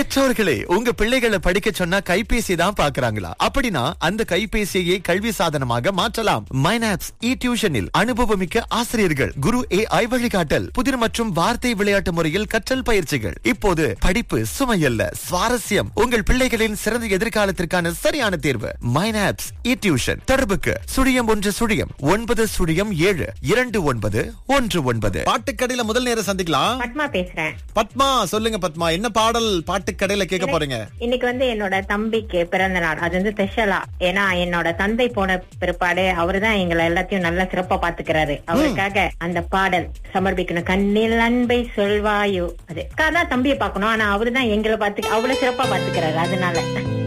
பெற்றோர்களே உங்க பிள்ளைகளை படிக்க சொன்னா கைபேசி தான் பாக்குறாங்களா அப்படின்னா அந்த கைபேசியை கல்வி சாதனமாக மாற்றலாம் மைனாப்ஸ் இ டியூஷனில் அனுபவமிக்க ஆசிரியர்கள் குரு ஏ ஐ வழிகாட்டல் புதிர் மற்றும் வார்த்தை விளையாட்டு முறையில் கற்றல் பயிற்சிகள் இப்போது படிப்பு சுமையல்ல சுவாரஸ்யம் உங்கள் பிள்ளைகளின் சிறந்த எதிர்காலத்திற்கான சரியான தேர்வு மைனாப்ஸ் இ டியூஷன் தொடர்புக்கு சுழியம் ஒன்று சுழியம் ஒன்பது சுழியம் ஏழு இரண்டு ஒன்பது ஒன்று ஒன்பது பாட்டுக்கடையில முதல் நேரம் சந்திக்கலாம் பத்மா பேசுறேன் பத்மா சொல்லுங்க பத்மா என்ன பாடல் பாட்டுக்கடையில கேட்க போறீங்க இன்னைக்கு வந்து என்னோட தம்பிக்கு பிறந்த நாள் அது வந்து ஸ்பெஷலா ஏன்னா என்னோட தந்தை போன பிற்பாடு அவருதான் எங்களை எல்லாத்தையும் நல்லா சிறப்பா பாத்துக்கிறாரு அவருக்காக அந்த பாடல் சமர்ப்பிக்கணும் கண்ணில் அன்பை சொல்வாயோ அது தான் தம்பியை பார்க்கணும் ஆனா அவருதான் எங்களை பாத்து அவ்வளவு சிறப்பா பாத்துக்கிறாரு அதனால